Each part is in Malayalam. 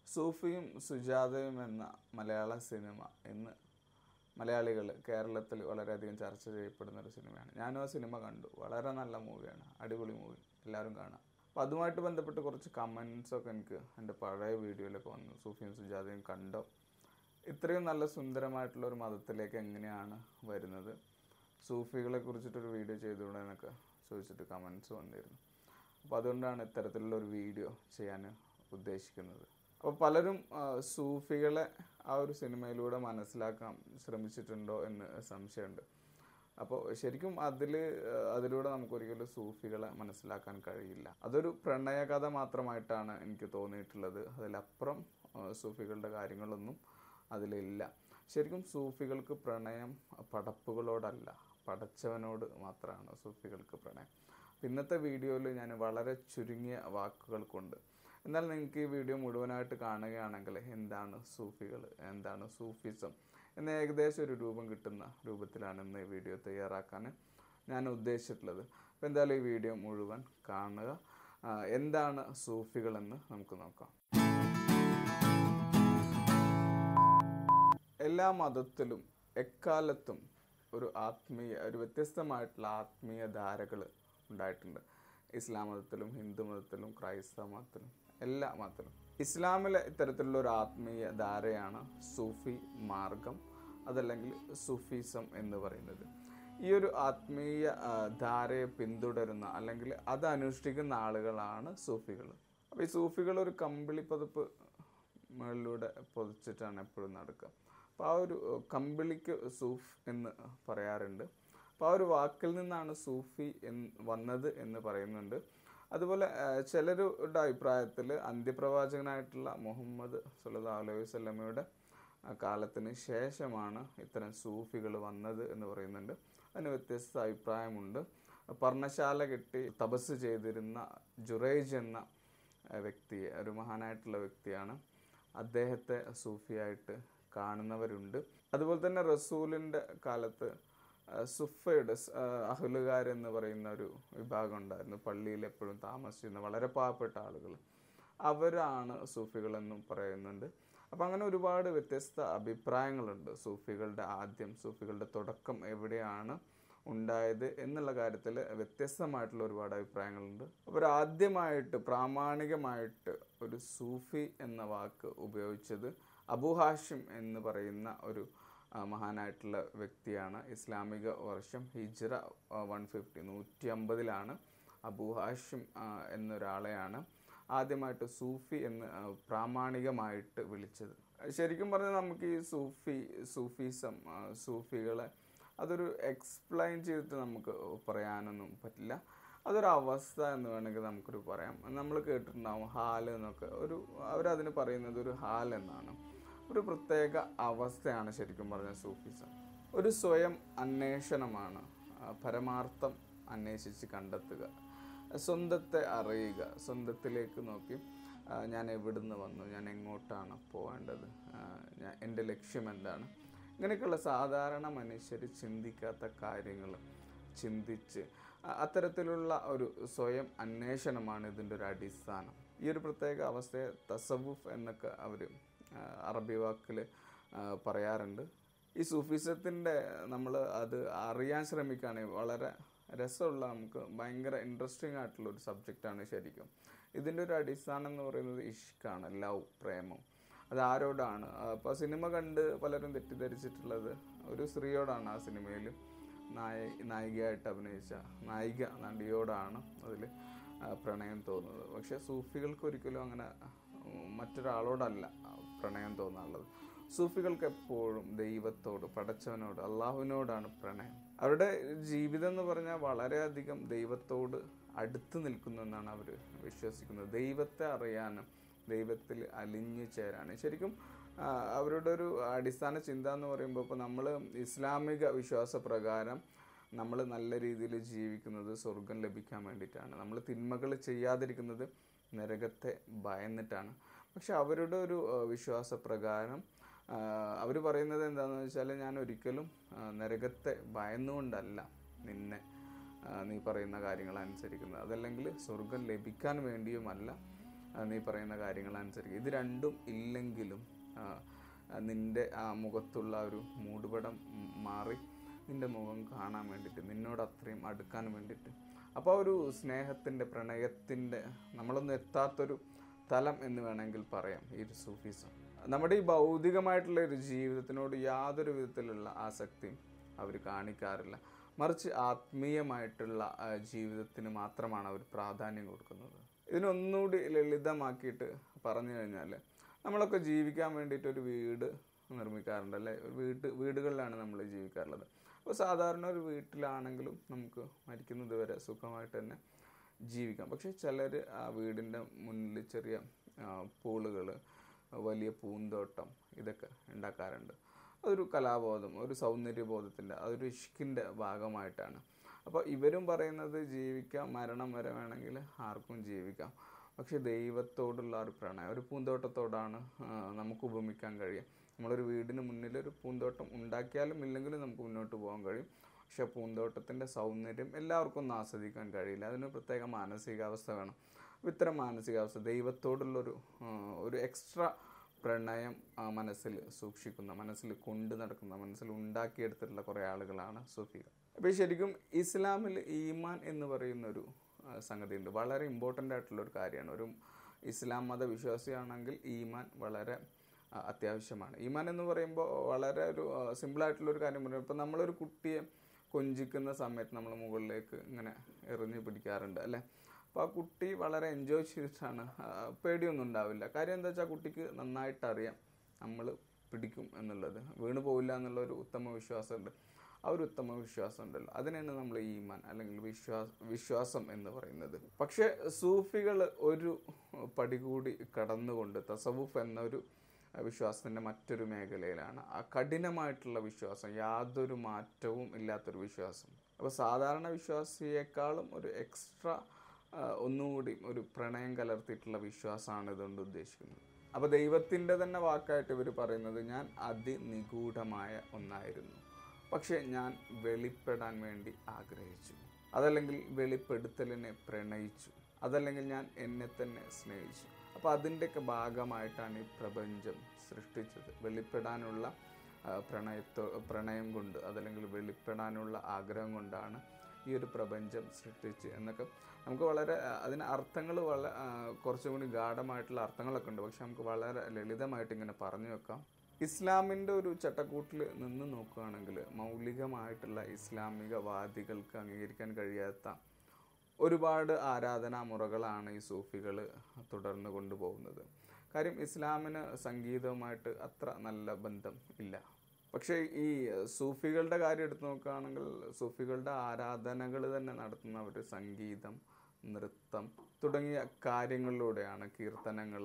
സൂഫിയും സുജാതയും എന്ന മലയാള സിനിമ ഇന്ന് മലയാളികൾ കേരളത്തിൽ വളരെയധികം ചർച്ച ചെയ്യപ്പെടുന്ന ഒരു സിനിമയാണ് ഞാനും ആ സിനിമ കണ്ടു വളരെ നല്ല മൂവിയാണ് അടിപൊളി മൂവി എല്ലാവരും കാണാം അപ്പോൾ അതുമായിട്ട് ബന്ധപ്പെട്ട് കുറച്ച് കമൻസ് ഒക്കെ എനിക്ക് എൻ്റെ പഴയ വീഡിയോയിലൊക്കെ വന്നു സൂഫിയും സുജാതയും കണ്ടോ ഇത്രയും നല്ല സുന്ദരമായിട്ടുള്ള ഒരു മതത്തിലേക്ക് എങ്ങനെയാണ് വരുന്നത് സൂഫികളെ കുറിച്ചിട്ടൊരു വീഡിയോ ചെയ്തുകൂടെ എന്നൊക്കെ ചോദിച്ചിട്ട് കമൻസ് വന്നിരുന്നു അപ്പോൾ അതുകൊണ്ടാണ് ഇത്തരത്തിലുള്ള ഒരു വീഡിയോ ചെയ്യാൻ ഉദ്ദേശിക്കുന്നത് അപ്പോൾ പലരും ആ, സൂഫികളെ ആ ഒരു സിനിമയിലൂടെ മനസ്സിലാക്കാൻ ശ്രമിച്ചിട്ടുണ്ടോ എന്ന് സംശയമുണ്ട് അപ്പോൾ ശരിക്കും അതിൽ അതിലൂടെ നമുക്ക് ഒരിക്കലും സൂഫികളെ മനസ്സിലാക്കാൻ കഴിയില്ല അതൊരു പ്രണയകഥ മാത്രമായിട്ടാണ് എനിക്ക് തോന്നിയിട്ടുള്ളത് അതിലപ്പുറം ആ, സൂഫികളുടെ കാര്യങ്ങളൊന്നും അതിലില്ല ശരിക്കും സൂഫികൾക്ക് പ്രണയം പടപ്പുകളോടല്ല പടച്ചവനോട് മാത്രമാണ് സൂഫികൾക്ക് പ്രണയം ഇന്നത്തെ വീഡിയോയിൽ ഞാൻ വളരെ ചുരുങ്ങിയ വാക്കുകൾ കൊണ്ട് എന്നാൽ നിങ്ങൾക്ക് ഈ വീഡിയോ മുഴുവനായിട്ട് കാണുകയാണെങ്കിൽ എന്താണ് സൂഫികൾ എന്താണ് സൂഫിസം എന്ന ഏകദേശം ഒരു രൂപം കിട്ടുന്ന രൂപത്തിലാണ് ഇന്ന് ഈ വീഡിയോ തയ്യാറാക്കാൻ ഞാൻ ഉദ്ദേശിച്ചിട്ടുള്ളത് അപ്പോൾ എന്തായാലും ഈ വീഡിയോ മുഴുവൻ കാണുക ആ, എന്താണ് സൂഫികളെന്ന് നമുക്ക് നോക്കാം എല്ലാ മതത്തിലും എക്കാലത്തും ഒരു ആത്മീയ ഒരു വ്യത്യസ്തമായിട്ടുള്ള ആത്മീയ ധാരകൾ ഉണ്ടായിട്ടുണ്ട് ഇസ്ലാം മതത്തിലും ഹിന്ദു മതത്തിലും ക്രൈസ്തവ മതത്തിലും എല്ലാ മതത്തിലും ഇസ്ലാമിലെ ഇത്തരത്തിലുള്ള ഒരു ആത്മീയ ധാരയാണ് സൂഫി മാർഗം അതല്ലെങ്കിൽ സൂഫിസം എന്ന് പറയുന്നത് ഈ ഒരു ആത്മീയ ആ, ധാരയെ പിന്തുടരുന്ന അല്ലെങ്കിൽ അത് അനുഷ്ഠിക്കുന്ന ആളുകളാണ് സൂഫികൾ അപ്പോൾ ഈ സൂഫികൾ ഒരു കമ്പിളി പതിപ്പ് മുകളിലൂടെ പൊതിച്ചിട്ടാണ് എപ്പോഴും നടക്കുക അപ്പോൾ ആ ഒരു ഏഹ്, കമ്പിളിക്ക് സൂഫ് എന്ന് പറയാറുണ്ട് അപ്പോൾ ആ ഒരു വാക്കിൽ നിന്നാണ് സൂഫി എന്ന് വന്നത് എന്ന് പറയുന്നുണ്ട് അതുപോലെ ഏഹ്, ചിലരുടെ അഭിപ്രായത്തിൽ അന്ത്യപ്രവാചകനായിട്ടുള്ള മുഹമ്മദ് സല്ലല്ലാഹു അലൈഹി വസല്ലമയുടെ ആ കാലത്തിന് ശേഷമാണ് ഇത്തരം സൂഫികൾ വന്നത് എന്ന് പറയുന്നുണ്ട് അതിന് വ്യത്യസ്ത അഭിപ്രായമുണ്ട് പർണശാല കെട്ടി തപസ് ചെയ്തിരുന്ന ജുറൈജ് എന്ന ഏഹ്, വ്യക്തി ഒരു മഹാനായിട്ടുള്ള വ്യക്തിയാണ് അദ്ദേഹത്തെ സൂഫിയായിട്ട് കാണുന്നവരുണ്ട് അതുപോലെ തന്നെ റസൂലിൻ്റെ കാലത്ത് ആ, സുഫയുടെ സ്- ആ, അഹ്ലുകാർ എന്ന് പറയുന്ന ഒരു വിഭാഗം ഉണ്ടായിരുന്നു പള്ളിയിൽ എപ്പോഴും താമസിച്ചിരുന്ന വളരെ പാവപ്പെട്ട ആളുകൾ അവരാണ് സൂഫികളെന്നും പറയുന്നുണ്ട് അപ്പം അങ്ങനെ ഒരുപാട് വ്യത്യസ്ത അഭിപ്രായങ്ങളുണ്ട് സൂഫികളുടെ ആദ്യം സൂഫികളുടെ തുടക്കം എവിടെയാണ് ഉണ്ടായത് എന്നുള്ള കാര്യത്തിൽ വ്യത്യസ്തമായിട്ടുള്ള ഒരുപാട് അഭിപ്രായങ്ങളുണ്ട് അപ്പോൾ ആദ്യമായിട്ട് പ്രാമാണികമായിട്ട് ഒരു സൂഫി എന്ന വാക്ക് ഉപയോഗിച്ചത് അബു ഹാഷിം എന്ന് പറയുന്ന ഒരു ആ, മഹാനായിട്ടുള്ള വ്യക്തിയാണ് ഇസ്ലാമിക വർഷം ഹിജ്റ വൺ ഫിഫ്റ്റി നൂറ്റി അമ്പതിലാണ് അബു ഹാഷിം ആ, എന്നൊരാളെയാണ് ആദ്യമായിട്ട് സൂഫി എന്ന് ആ, പ്രാമാണികമായിട്ട് വിളിച്ചത് ശരിക്കും പറഞ്ഞാൽ നമുക്ക് ഈ സൂഫി സൂഫിസം ആ, സൂഫികളെ അതൊരു എക്സ്പ്ലെയിൻ ചെയ്തിട്ട് നമുക്ക് പറയാനൊന്നും പറ്റില്ല അതൊരു അവസ്ഥ എന്ന് വേണമെങ്കിൽ നമുക്കൊരു പറയാം നമ്മൾ കേട്ടിട്ടുണ്ടാവും ഹാൽ എന്നൊക്കെ ഒരു അവരതിന് പറയുന്നത് ഒരു ഹാൽ എന്നാണ് ഒരു പ്രത്യേക അവസ്ഥയാണ് ശരിക്കും പറഞ്ഞ സൂഫിസം ഒരു സ്വയം അന്വേഷണമാണ് ആ, പരമാർത്ഥം അന്വേഷിച്ച് കണ്ടെത്തുക സ്വന്തത്തെ അറിയുക സ്വന്തത്തിലേക്ക് നോക്കി ആ, ഞാൻ എവിടുന്ന് വന്നു ഞാൻ എങ്ങോട്ടാണ് പോകേണ്ടത് ആ, ഞാൻ എൻ്റെ ലക്ഷ്യം എന്താണ് ഇങ്ങനെയൊക്കെയുള്ള സാധാരണ മനുഷ്യർ ചിന്തിക്കാത്ത കാര്യങ്ങൾ ചിന്തിച്ച് അ- അത്തരത്തിലുള്ള ഒരു സ്വയം അന്വേഷണമാണ് ഇതിൻ്റെ ഒരു അടിസ്ഥാനം ഈ ഒരു പ്രത്യേക അവസ്ഥയെ തസവുഫ് എന്നൊക്കെ അവർ അറബി വാക്കിൽ പറയാറുണ്ട് ഈ സൂഫിസത്തിൻ്റെ നമ്മൾ അത് അറിയാൻ ശ്രമിക്കുകയാണെങ്കിൽ വളരെ രസമുള്ള നമുക്ക് ഭയങ്കര ഇൻട്രസ്റ്റിംഗ് ആയിട്ടുള്ള ഒരു സബ്ജക്റ്റാണ് ശരിക്കും ഇതിൻ്റെ ഒരു അടിസ്ഥാനം എന്ന് പറയുന്നത് ഇഷ്കാണ് ലവ് പ്രേമം അത് ആരോടാണ് അപ്പോൾ സിനിമ കണ്ട് പലരും തെറ്റിദ്ധരിച്ചിട്ടുള്ളത് ഒരു സ്ത്രീയോടാണ് ആ സിനിമയിൽ നായ നായികയായിട്ട് അഭിനയിച്ച നായിക നടിയോടാണ് അതിൽ പ്രണയം തോന്നുന്നത് പക്ഷേ സൂഫികൾക്ക് ഒരിക്കലും അങ്ങനെ ഉം, മറ്റൊരാളോടല്ല ആ, പ്രണയം തോന്നാനുള്ളത് സൂഫികൾക്ക് എപ്പോഴും ദൈവത്തോട് പടച്ചവനോട് അള്ളാഹുവിനോടാണ് പ്രണയം അവരുടെ ജീവിതം എന്ന് പറഞ്ഞാൽ വളരെയധികം ദൈവത്തോട് അടുത്ത് നിൽക്കുന്നു എന്നാണ് അവർ വിശ്വസിക്കുന്നത് ദൈവത്തെ അറിയാനും ദൈവത്തിൽ അലിഞ്ഞു ചേരാനും ശരിക്കും ആ, അവരുടെ ഒരു അടിസ്ഥാന ചിന്ത എന്ന് പറയുമ്പോൾ ഇപ്പോൾ നമ്മൾ ഇസ്ലാമിക വിശ്വാസപ്രകാരം നമ്മൾ നല്ല രീതിയിൽ ജീവിക്കുന്നത് സ്വർഗം ലഭിക്കാൻ വേണ്ടിയിട്ടാണ് നമ്മൾ തിന്മകൾ ചെയ്യാതിരിക്കുന്നത് നരകത്തെ ഭയന്നിട്ടാണ് പക്ഷെ അവരുടെ ഒരു ആ, വിശ്വാസപ്രകാരം അവർ പറയുന്നത് എന്താണെന്ന് വെച്ചാൽ ഞാൻ ഒരിക്കലും ആ, നരകത്തെ ഭയന്നുകൊണ്ടല്ല നിന്നെ ആ, നീ പറയുന്ന കാര്യങ്ങൾ അനുസരിക്കുന്നത് അതല്ലെങ്കിൽ സ്വർഗം ലഭിക്കാൻ വേണ്ടിയുമല്ല ആ, നീ പറയുന്ന കാര്യങ്ങൾ അനുസരിക്കുക ഇത് രണ്ടും ഇല്ലെങ്കിലും ആ, ആ, നിന്റെ ആ മുഖത്തുള്ള ആ ഒരു മൂടുപടം ഉം, മാറി നിന്റെ മുഖം കാണാൻ വേണ്ടിയിട്ട് നിന്നോട് അത്രയും അടുക്കാൻ വേണ്ടിയിട്ട് അപ്പോൾ ഒരു സ്നേഹത്തിൻ്റെ പ്രണയത്തിൻ്റെ നമ്മളൊന്നും എത്താത്തൊരു തലം എന്ന് വേണമെങ്കിൽ പറയാം ഈ ഒരു സൂഫിസം നമ്മുടെ ഈ ഭൗതികമായിട്ടുള്ള ഒരു ജീവിതത്തിനോട് യാതൊരു വിധത്തിലുള്ള ആസക്തിയും അവർ കാണിക്കാറില്ല മറിച്ച് ആത്മീയമായിട്ടുള്ള ആ, ജീവിതത്തിന് മാത്രമാണ് അവർ പ്രാധാന്യം കൊടുക്കുന്നത് ഇതിനൊന്നുകൂടി ലളിതമാക്കിയിട്ട് പറഞ്ഞു കഴിഞ്ഞാൽ നമ്മളൊക്കെ ജീവിക്കാൻ വേണ്ടിയിട്ട് ഒരു വീട് നിർമ്മിക്കാറുണ്ട് അല്ലേ ഒരു വീട്ട് വീടുകളിലാണ് നമ്മൾ ജീവിക്കാറുള്ളത് അപ്പോൾ സാധാരണ ഒരു വീട്ടിലാണെങ്കിലും നമുക്ക് മരിക്കുന്നത് വരെ സുഖമായിട്ട് തന്നെ ജീവിക്കാം പക്ഷേ ചിലർ ആ വീടിൻ്റെ മുന്നിൽ ചെറിയ പൂളുകൾ വലിയ പൂന്തോട്ടം ഇതൊക്കെ ഉണ്ടാക്കാറുണ്ട് അതൊരു കലാബോധം ഒരു സൗന്ദര്യബോധത്തിൻ്റെ അതൊരു ഇഷ്കിൻ്റെ ഭാഗമായിട്ടാണ് അപ്പോൾ ഇവരും പറയുന്നത് ജീവിക്കാം മരണം വരെ വേണമെങ്കിൽ ആർക്കും ജീവിക്കാം പക്ഷെ ദൈവത്തോടുള്ള ഒരു പ്രണയം ഒരു പൂന്തോട്ടത്തോടാണ് ആ, നമുക്ക് ഉപമിക്കാൻ കഴിയും നമ്മളൊരു വീടിന് മുന്നിൽ ഒരു പൂന്തോട്ടം ഉണ്ടാക്കിയാലും ഇല്ലെങ്കിലും നമുക്ക് മുന്നോട്ട് പോകാൻ കഴിയും പക്ഷെ പൂന്തോട്ടത്തിൻ്റെ സൗന്ദര്യം എല്ലാവർക്കും ഒന്നും ആസ്വദിക്കാൻ കഴിയില്ല അതിന് പ്രത്യേക മാനസികാവസ്ഥ വേണം അപ്പോൾ ഇത്തരം മാനസികാവസ്ഥ ദൈവത്തോടുള്ളൊരു ആ, ഒരു എക്സ്ട്രാ പ്രണയം ആ, മനസ്സിൽ സൂക്ഷിക്കുന്ന മനസ്സിൽ കൊണ്ടു നടക്കുന്ന മനസ്സിൽ ഉണ്ടാക്കിയെടുത്തിട്ടുള്ള കുറേ ആളുകളാണ് സൂഫികൾ അപ്പോൾ ശരിക്കും ഇസ്ലാമിൽ ഈമാൻ എന്ന് പറയുന്ന ഒരു ആ, സംഗതിയുണ്ട് വളരെ ഇമ്പോർട്ടൻ്റ് ആയിട്ടുള്ള ഒരു കാര്യമാണ് ഒരു ഇസ്ലാം മത വിശ്വാസിയാണെങ്കിൽ ഈമാൻ വളരെ ആ, അത്യാവശ്യമാണ് ഈമാൻ എന്ന് പറയുമ്പോൾ വളരെ ഒരു സിമ്പിളായിട്ടുള്ള ഒരു കാര്യം പറയുമ്പോൾ ഇപ്പോൾ നമ്മളൊരു കുട്ടിയെ കൊഞ്ചിക്കുന്ന സമയത്ത് നമ്മൾ മുകളിലേക്ക് ഇങ്ങനെ എറിഞ്ഞ് പിടിക്കാറുണ്ട് അല്ലേ അപ്പോൾ ആ കുട്ടി വളരെ എൻജോയ് ചെയ്തിട്ടാണ് ആ, പേടിയൊന്നും ഉണ്ടാവില്ല കാര്യം എന്താ വെച്ചാൽ കുട്ടിക്ക് നന്നായിട്ട് അറിയാം നമ്മൾ പിടിക്കും എന്നുള്ളത് വീണ് പോവില്ല എന്നുള്ള ഒരു ഉത്തമ വിശ്വാസമുണ്ട് ആ ഒരു ഉത്തമ വിശ്വാസം ഉണ്ടല്ലോ അതിനാണ് നമ്മൾ ഈമാൻ അല്ലെങ്കിൽ വിശ്വാസ വിശ്വാസം എന്ന് പറയുന്നത് പക്ഷേ സൂഫികൾ ഒരു പടി കൂടി കടന്നുകൊണ്ട് തസവുഫ് എന്നൊരു വിശ്വാസത്തിൻ്റെ മറ്റൊരു മേഖലയിലാണ് ആ കഠിനമായിട്ടുള്ള വിശ്വാസം യാതൊരു മാറ്റവും ഇല്ലാത്തൊരു വിശ്വാസം അപ്പോൾ സാധാരണ വിശ്വാസിയേക്കാളും ഒരു എക്സ്ട്രാ ഒന്നുകൂടി ഒരു പ്രണയം കലർത്തിയിട്ടുള്ള വിശ്വാസമാണ് ഇതുകൊണ്ട് ഉദ്ദേശിക്കുന്നത് അപ്പോൾ ദൈവത്തിൻ്റെ തന്നെ വാക്കായിട്ട് ഇവർ പറയുന്നത് ഞാൻ അതിനിഗൂഢമായ ഒന്നായിരുന്നു പക്ഷേ ഞാൻ വെളിപ്പെടാൻ വേണ്ടി ആഗ്രഹിച്ചു അതല്ലെങ്കിൽ വെളിപ്പെടുത്തലിനെ പ്രണയിച്ചു അതല്ലെങ്കിൽ ഞാൻ എന്നെ തന്നെ സ്നേഹിച്ചു അപ്പോൾ അതിൻ്റെയൊക്കെ ഭാഗമായിട്ടാണ് ഈ പ്രപഞ്ചം സൃഷ്ടിച്ചത് വെളിപ്പെടാനുള്ള ആ, പ്രണയത്തോ പ്രണയം കൊണ്ട് അതല്ലെങ്കിൽ വെളിപ്പെടാനുള്ള ആഗ്രഹം കൊണ്ടാണ് ഈ ഒരു പ്രപഞ്ചം സൃഷ്ടിച്ച് എന്നൊക്കെ നമുക്ക് വളരെ ആ, അതിന് അർത്ഥങ്ങൾ വളരെ ആ, കുറച്ചും കൂടി ഗാഠമായിട്ടുള്ള അർത്ഥങ്ങളൊക്കെ ഉണ്ട് പക്ഷെ നമുക്ക് വളരെ ലളിതമായിട്ട് ഇങ്ങനെ പറഞ്ഞു വെക്കാം ഇസ്ലാമിൻ്റെ ഒരു ചട്ടക്കൂട്ടിൽ നിന്ന് നോക്കുകയാണെങ്കിൽ മൗലികമായിട്ടുള്ള ഇസ്ലാമികവാദികൾക്ക് അംഗീകരിക്കാൻ കഴിയാത്ത ഒരുപാട് ആരാധനാ മുറകളാണ് ഈ സൂഫികൾ തുടർന്ന് കൊണ്ടുപോകുന്നത് കാര്യം ഇസ്ലാമിന് സംഗീതവുമായിട്ട് അത്ര നല്ല ബന്ധം ഇല്ല പക്ഷേ ഈ സൂഫികളുടെ കാര്യം എടുത്ത് നോക്കുകയാണെങ്കിൽ സൂഫികളുടെ ആരാധനകൾ തന്നെ നടത്തുന്നവർ സംഗീതം നൃത്തം തുടങ്ങിയ കാര്യങ്ങളിലൂടെയാണ് കീർത്തനങ്ങൾ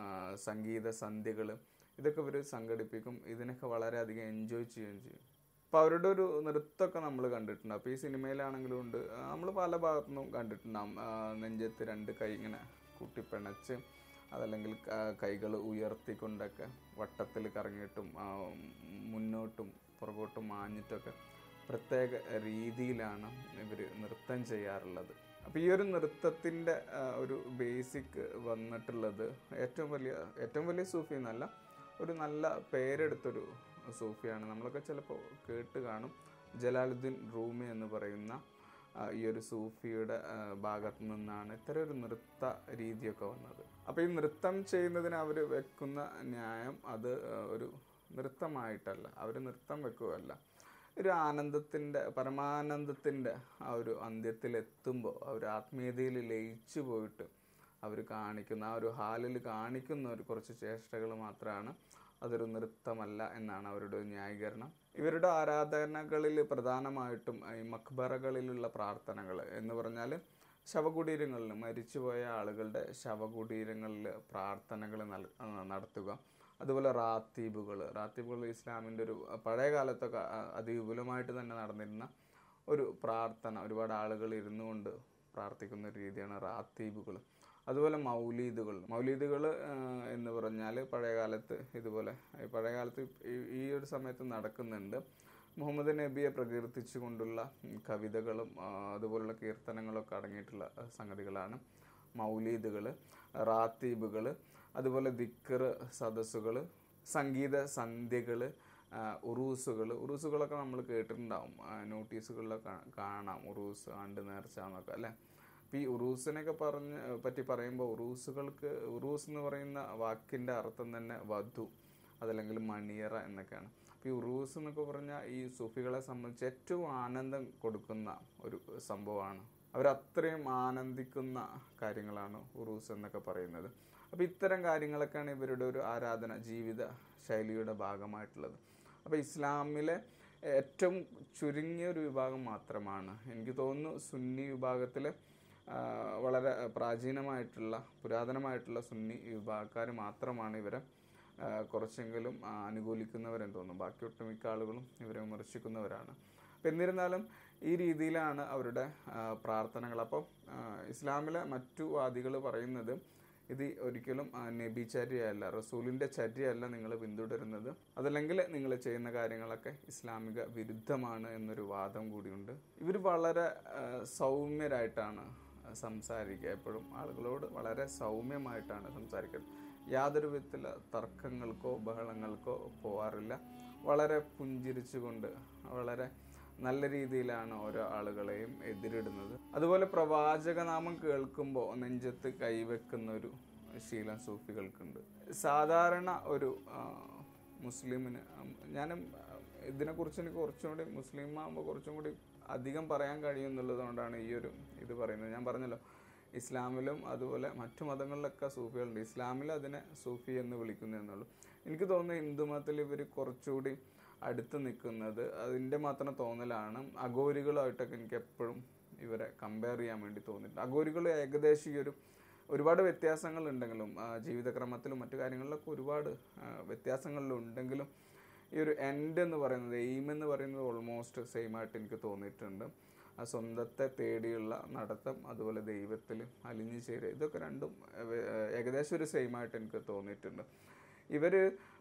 സംഗീത സന്ധ്യകൾ ഇതൊക്കെ ഇവർ സംഘടിപ്പിക്കും ഇതിനൊക്കെ വളരെയധികം എൻജോയ് ചെയ്യുകയും ചെയ്യും അപ്പോൾ അവരുടെ ഒരു നൃത്തമൊക്കെ നമ്മൾ കണ്ടിട്ടുണ്ട് അപ്പോൾ ഈ സിനിമയിലാണെങ്കിലും ഉണ്ട് നമ്മൾ പല ഭാഗത്തുനിന്നും കണ്ടിട്ടുണ്ടാവും ആ, നെഞ്ചത്ത് രണ്ട് കൈ ഇങ്ങനെ കൂട്ടിപ്പിണച്ച് അതല്ലെങ്കിൽ കൈകൾ ഉയർത്തിക്കൊണ്ടൊക്കെ വട്ടത്തിൽ കറങ്ങിയിട്ടും ആ, മുന്നോട്ടും പുറകോട്ടും മാഞ്ഞിട്ടൊക്കെ പ്രത്യേക രീതിയിലാണ് ഇവർ നൃത്തം ചെയ്യാറുള്ളത് അപ്പോൾ ഈ ഒരു നൃത്തത്തിൻ്റെ ഒരു ബേസിക് വന്നിട്ടുള്ളത് ഏറ്റവും വലിയ ഏറ്റവും വലിയ സൂഫി എന്നല്ല ഒരു നല്ല പേരെടുത്തൊരു സൂഫിയാണ് നമ്മളൊക്കെ ചിലപ്പോൾ കേട്ട് കാണും ജലാലുദ്ദീൻ റൂമി എന്ന് പറയുന്ന ആ, ഈ ഒരു സൂഫിയുടെ ആ, ഭാഗത്ത് നിന്നാണ് ഇത്തരം ഒരു നൃത്ത രീതിയൊക്കെ വന്നത് അപ്പോൾ ഈ നൃത്തം ചെയ്യുന്നതിന് അവർ വെക്കുന്ന ന്യായം അത് ആ, ഒരു നൃത്തമായിട്ടല്ല അവർ നൃത്തം വെക്കുകയല്ല ഒരു ആനന്ദത്തിൻ്റെ പരമാനന്ദത്തിൻ്റെ ആ ഒരു അന്ത്യത്തിലെത്തുമ്പോൾ ആ ഒരു ആത്മീയതയിൽ ലയിച്ചു പോയിട്ട് അവർ കാണിക്കുന്ന ആ ഒരു ഹാലിൽ കാണിക്കുന്ന ഒരു കുറച്ച് ചേഷ്ടകൾ മാത്രമാണ് അതൊരു നൃത്തമല്ല എന്നാണ് അവരുടെ ഒരു ന്യായീകരണം ഇവരുടെ ആരാധനകളിൽ പ്രധാനമായിട്ടും ഈ മക്ബറകളിലുള്ള പ്രാർത്ഥനകൾ എന്ന് പറഞ്ഞാൽ ശവകുടീരങ്ങളിൽ മരിച്ചുപോയ ആളുകളുടെ ശവകുടീരങ്ങളിൽ പ്രാർത്ഥനകൾ നൽ- ആ, നടത്തുക അതുപോലെ റാത്തീബുകൾ റാത്തീബുകൾ ഇസ്ലാമിൻ്റെ ഒരു പഴയ കാലത്തൊക്കെ അ- അതിവിപുലമായിട്ട് തന്നെ നടന്നിരുന്ന ഒരു പ്രാർത്ഥന ഒരുപാട് ആളുകൾ ഇരുന്നു കൊണ്ട് പ്രാർത്ഥിക്കുന്ന ഒരു രീതിയാണ് റാത്തീബുകൾ അതുപോലെ മൗലീദുകൾ മൗലീദുകൾ എന്ന് പറഞ്ഞാൽ പഴയ കാലത്ത് ഇതുപോലെ ഈ പഴയ കാലത്ത് ഈ- ഈ ഒരു സമയത്ത് നടക്കുന്നുണ്ട് മുഹമ്മദ് നബിയെ പ്രകീർത്തിച്ചുകൊണ്ടുള്ള ഉം, കവിതകളും ആ, അതുപോലുള്ള കീർത്തനങ്ങളൊക്കെ അടങ്ങിയിട്ടുള്ള ആ, സംഗതികളാണ് മൗലീദുകൾ റാത്തീബുകൾ അതുപോലെ ദിക്കർ സദസ്സുകൾ സംഗീത സന്ധ്യകൾ ഉറൂസുകൾ ഉറൂസുകളൊക്കെ നമ്മൾ കേട്ടിട്ടുണ്ടാവും ആ, നോട്ടീസുകളിലൊക്കെ കാണാം ഉറൂസ് ആണ്ട് നേർച്ച എന്നൊക്കെ അല്ലേ അപ്പോൾ ഈ ഉറൂസിനൊക്കെ പറഞ്ഞ് പറ്റി പറയുമ്പോൾ ഉറൂസുകൾക്ക് ഉറൂസ് എന്ന് പറയുന്ന വാക്കിൻ്റെ അർത്ഥം തന്നെ വധു അതല്ലെങ്കിൽ മണിയറ എന്നൊക്കെയാണ് അപ്പോൾ ഈ ഉറൂസ് എന്നൊക്കെ പറഞ്ഞാൽ ഈ സൂഫികളെ സംബന്ധിച്ച് ഏറ്റവും ആനന്ദം കൊടുക്കുന്ന ഒരു സംഭവമാണ് അവരത്രയും ആനന്ദിക്കുന്ന കാര്യങ്ങളാണ് ഉറൂസ് എന്നൊക്കെ പറയുന്നത് അപ്പോൾ ഇത്തരം കാര്യങ്ങളൊക്കെയാണ് ഇവരുടെ ഒരു ആരാധന ജീവിത ശൈലിയുടെ ഭാഗമായിട്ടുള്ളത് അപ്പോൾ ഇസ്ലാമിലെ ഏറ്റവും ചുരുങ്ങിയ ഒരു വിഭാഗം മാത്രമാണ് എനിക്ക് തോന്നുന്നു സുന്നി വിഭാഗത്തിൽ വളരെ പ്രാചീനമായിട്ടുള്ള പുരാതനമായിട്ടുള്ള സുന്നി വിഭാഗക്കാർ മാത്രമാണ് ഇവരെ ആ, കുറച്ചെങ്കിലും ആ, അനുകൂലിക്കുന്നവരെന്ന് തോന്നുന്നു ബാക്കി ഒട്ടുമിക്ക ആളുകളും ഇവരെ വിമർശിക്കുന്നവരാണ് അപ്പം എന്നിരുന്നാലും ഈ രീതിയിലാണ് അവരുടെ ആ, പ്രാർത്ഥനകൾ അപ്പോൾ ഇസ്ലാമിലെ മറ്റു വാദികൾ പറയുന്നത് ഇത് ഒരിക്കലും ആ, നബി ചര്യയല്ല റസൂലിൻ്റെ ചര്യയല്ല നിങ്ങൾ പിന്തുടരുന്നത് അതല്ലെങ്കിൽ നിങ്ങൾ ചെയ്യുന്ന കാര്യങ്ങളൊക്കെ ഇസ്ലാമിക വിരുദ്ധമാണ് എന്നൊരു വാദം കൂടിയുണ്ട് ഇവർ വളരെ ആ, സൗമ്യരായിട്ടാണ് സംസാരിക്കുക എപ്പോഴും ആളുകളോട് വളരെ സൗമ്യമായിട്ടാണ് സംസാരിക്കുന്നത് യാതൊരു വിധത്തിലുള്ള തർക്കങ്ങൾക്കോ ബഹളങ്ങൾക്കോ പോവാറില്ല വളരെ പുഞ്ചിരിച്ചുകൊണ്ട് വളരെ നല്ല രീതിയിലാണ് ഓരോ ആളുകളെയും എതിരിടുന്നത് അതുപോലെ പ്രവാചകനാമം കേൾക്കുമ്പോൾ നെഞ്ചത്ത് കൈവെക്കുന്ന ഒരു ശീലം സൂഫികൾക്കുണ്ട് സാധാരണ ഒരു ആ, മുസ്ലിമിന് ഉം, ഞാനും ആ, ഇതിനെക്കുറിച്ച് എനിക്ക് കുറച്ചും കൂടി മുസ്ലിം ആകുമ്പോൾ കുറച്ചും കൂടി അധികം പറയാൻ കഴിയും എന്നുള്ളത് കൊണ്ടാണ് ഈ ഒരു ഇത് പറയുന്നത് ഞാൻ പറഞ്ഞല്ലോ ഇസ്ലാമിലും അതുപോലെ മറ്റു മതങ്ങളിലൊക്കെ സൂഫികളുണ്ട് ഇസ്ലാമിൽ അതിനെ സൂഫി എന്ന് വിളിക്കുന്നു എന്നുള്ളൂ എനിക്ക് തോന്നുന്നു ഹിന്ദു മതത്തിൽ ഇവർ കുറച്ചുകൂടി അടുത്ത് നിൽക്കുന്നത് അതിൻ്റെ മാത്രം തോന്നലാണ് അഘോരികളുമായിട്ടൊക്കെ എനിക്ക് എപ്പോഴും ഇവരെ കമ്പയർ ചെയ്യാൻ വേണ്ടി തോന്നിയിട്ടുണ്ട് അഘോരികൾ ഏകദേശം ഈ ഒരു ഒരുപാട് വ്യത്യാസങ്ങളുണ്ടെങ്കിലും ആ, ജീവിതക്രമത്തിലും മറ്റു കാര്യങ്ങളിലൊക്കെ ഒരുപാട് ആ, വ്യത്യാസങ്ങളിലുണ്ടെങ്കിലും ഈ ഒരു എൻഡ് എന്ന് പറയുന്നത് എയിം എന്ന് പറയുന്നത് ഓൾമോസ്റ്റ് സെയിം ആയിട്ട് എനിക്ക് തോന്നിയിട്ടുണ്ട് ആ സ്വന്തത്തെ തേടിയുള്ള നടത്തം അതുപോലെ ദൈവത്തിൽ അലിഞ്ഞു ചേരുക ഇതൊക്കെ രണ്ടും ഏ- ഏകദേശം ഒരു സെയിം ആയിട്ട് എനിക്ക് തോന്നിയിട്ടുണ്ട് ഇവർ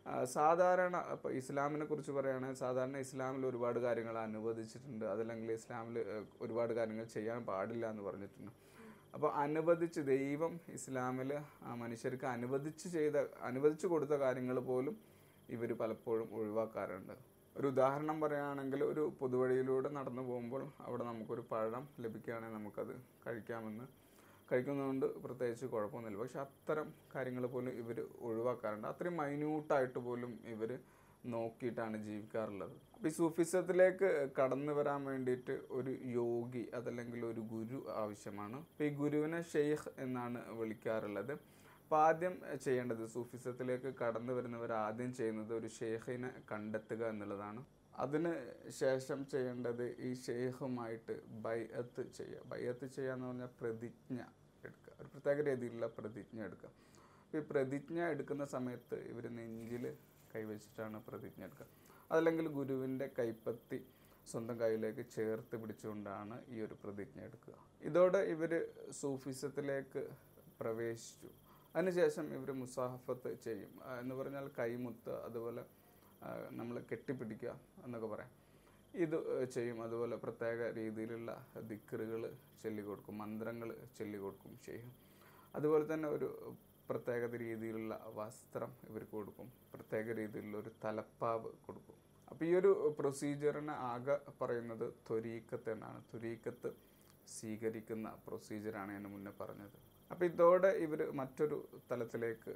സാധാരണ ഇപ്പോൾ ഇസ്ലാമിനെ കുറിച്ച് പറയുകയാണെങ്കിൽ സാധാരണ ഇസ്ലാമിൽ ഒരുപാട് കാര്യങ്ങൾ അനുവദിച്ചിട്ടുണ്ട് അതല്ലെങ്കിൽ ഇസ്ലാമിൽ ഒരുപാട് കാര്യങ്ങൾ ചെയ്യാൻ പാടില്ല എന്ന് പറഞ്ഞിട്ടുണ്ട് അപ്പോൾ അനുവദിച്ച് ദൈവം ഇസ്ലാമിൽ ആ മനുഷ്യർക്ക് അനുവദിച്ച് ചെയ്ത അനുവദിച്ചു കൊടുത്ത കാര്യങ്ങൾ പോലും ഇവർ പലപ്പോഴും ഒഴിവാക്കാറുണ്ട് ഒരു ഉദാഹരണം പറയുകയാണെങ്കിൽ ഒരു പൊതുവഴിയിലൂടെ നടന്നു പോകുമ്പോൾ അവിടെ നമുക്കൊരു പഴം ലഭിക്കുകയാണെങ്കിൽ നമുക്കത് കഴിക്കാമെന്ന് കഴിക്കുന്നതുകൊണ്ട് പ്രത്യേകിച്ച് കുഴപ്പമൊന്നുമില്ല പക്ഷെ അത്തരം കാര്യങ്ങൾ പോലും ഇവർ ഒഴിവാക്കാറുണ്ട് അത്രയും മൈന്യൂട്ടായിട്ട് പോലും ഇവർ നോക്കിയിട്ടാണ് ജീവിക്കാറുള്ളത് അപ്പോൾ ഈ സൂഫിസത്തിലേക്ക് കടന്നു വരാൻ വേണ്ടിയിട്ട് ഒരു യോഗി അതല്ലെങ്കിൽ ഒരു ഗുരു ആവശ്യമാണ് അപ്പോൾ ഈ ഗുരുവിനെ ഷെയ്ഖ് എന്നാണ് വിളിക്കാറുള്ളത് അപ്പോൾ ആദ്യം ചെയ്യേണ്ടത് സൂഫിസത്തിലേക്ക് കടന്നു വരുന്നവർ ആദ്യം ചെയ്യുന്നത് ഒരു ഷെയ്ഖിനെ കണ്ടെത്തുക എന്നുള്ളതാണ് അതിന് ശേഷം ചെയ്യേണ്ടത് ഈ ഷെയ്ഖുമായിട്ട് ബൈഅത്ത് ചെയ്യുക ബൈഅത്ത് ചെയ്യുക എന്ന് പറഞ്ഞാൽ പ്രതിജ്ഞ എടുക്കുക ഒരു പ്രത്യേക രീതിയിലുള്ള പ്രതിജ്ഞ എടുക്കുക അപ്പോൾ ഈ പ്രതിജ്ഞ എടുക്കുന്ന സമയത്ത് ഇവർ നെഞ്ചിൽ കൈവച്ചിട്ടാണ് പ്രതിജ്ഞ എടുക്കുക അതല്ലെങ്കിൽ ഗുരുവിൻ്റെ കൈപ്പത്തി സ്വന്തം കയ്യിലേക്ക് ചേർത്ത് പിടിച്ചുകൊണ്ടാണ് ഈ ഒരു പ്രതിജ്ഞ എടുക്കുക ഇതോടെ ഇവർ സൂഫിസത്തിലേക്ക് പ്രവേശിച്ചു അതിനുശേഷം ഇവർ മുസാഹഫത്ത് ചെയ്യും ആ, എന്ന് പറഞ്ഞാൽ കൈമുത്ത് അതുപോലെ നമ്മൾ കെട്ടിപ്പിടിക്കുക എന്നൊക്കെ പറയാം ഇത് ഏഹ്, ചെയ്യും അതുപോലെ പ്രത്യേക രീതിയിലുള്ള ദിക്കറുകൾ ചൊല്ലിക്കൊടുക്കും മന്ത്രങ്ങൾ ചൊല്ലിക്കൊടുക്കും ചെയ്യും അതുപോലെ തന്നെ ഒരു പ്രത്യേക രീതിയിലുള്ള വസ്ത്രം ഇവർക്ക് കൊടുക്കും പ്രത്യേക രീതിയിലുള്ള ഒരു തലപ്പാവ് കൊടുക്കും അപ്പോൾ ഈ ഒരു പ്രൊസീജിയറിനെ ആകെ പറയുന്നത് ത്വരീക്കത്ത് എന്നാണ് ത്വരീക്കത്ത് സ്വീകരിക്കുന്ന പ്രൊസീജിയറാണ് ഞാൻ മുന്നേ പറഞ്ഞത് അപ്പോൾ ഇതോടെ ഇവർ മറ്റൊരു തലത്തിലേക്ക്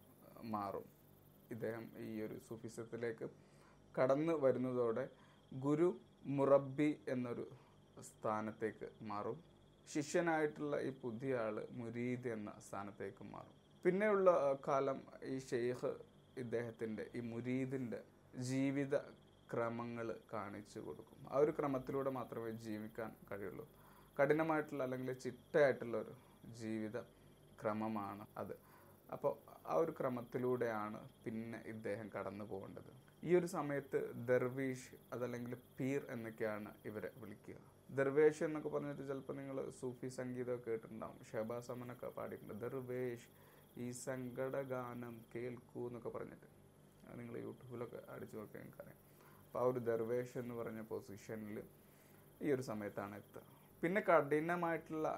മാറും ഇദ്ദേഹം ഈ ഒരു സൂഫിസത്തിലേക്ക് കടന്നു വരുന്നതോടെ ഗുരു മുറബി എന്നൊരു സ്ഥാനത്തേക്ക് മാറും ശിഷ്യനായിട്ടുള്ള ഈ പുതിയ ആള് മുരീദ് എന്ന സ്ഥാനത്തേക്ക് മാറും പിന്നെയുള്ള ആ, കാലം ഈ ഷെയ്ഖ് ഇദ്ദേഹത്തിൻ്റെ ഈ മുരീദിൻ്റെ ജീവിത ക്രമങ്ങൾ കാണിച്ചു കൊടുക്കും ആ ഒരു ക്രമത്തിലൂടെ മാത്രമേ ജീവിക്കാൻ കഴിയുള്ളൂ കഠിനമായിട്ടുള്ള അല്ലെങ്കിൽ ചിട്ടയായിട്ടുള്ള ഒരു ജീവിത ക്രമമാണ് അത് അപ്പോൾ ആ ഒരു ക്രമത്തിലൂടെയാണ് പിന്നെ ഇദ്ദേഹം കടന്നു പോകേണ്ടത് ഈ ഒരു സമയത്ത് ദർവീഷ് അതല്ലെങ്കിൽ പീർ എന്നൊക്കെയാണ് ഇവരെ വിളിക്കുക ദർവേഷ് എന്നൊക്കെ പറഞ്ഞിട്ട് ചിലപ്പോൾ നിങ്ങൾ സൂഫി സംഗീതമൊക്കെ കേട്ടിട്ടുണ്ടാവും ഷഹബാസ് അമനൊക്കെ പാടിയിട്ടുണ്ട് ദർവേഷ് ഈ സങ്കടഗാനം കേൾക്കൂ എന്നൊക്കെ പറഞ്ഞിട്ട് അത് നിങ്ങൾ യൂട്യൂബിലൊക്കെ അടിച്ചു നോക്കിയാൽ എനിക്കറിയാം അപ്പോൾ ആ ഒരു ദർവേഷ് എന്ന് പറഞ്ഞ പൊസിഷനിൽ ഈ ഒരു സമയത്താണ് എത്തുക പിന്നെ കഠിനമായിട്ടുള്ള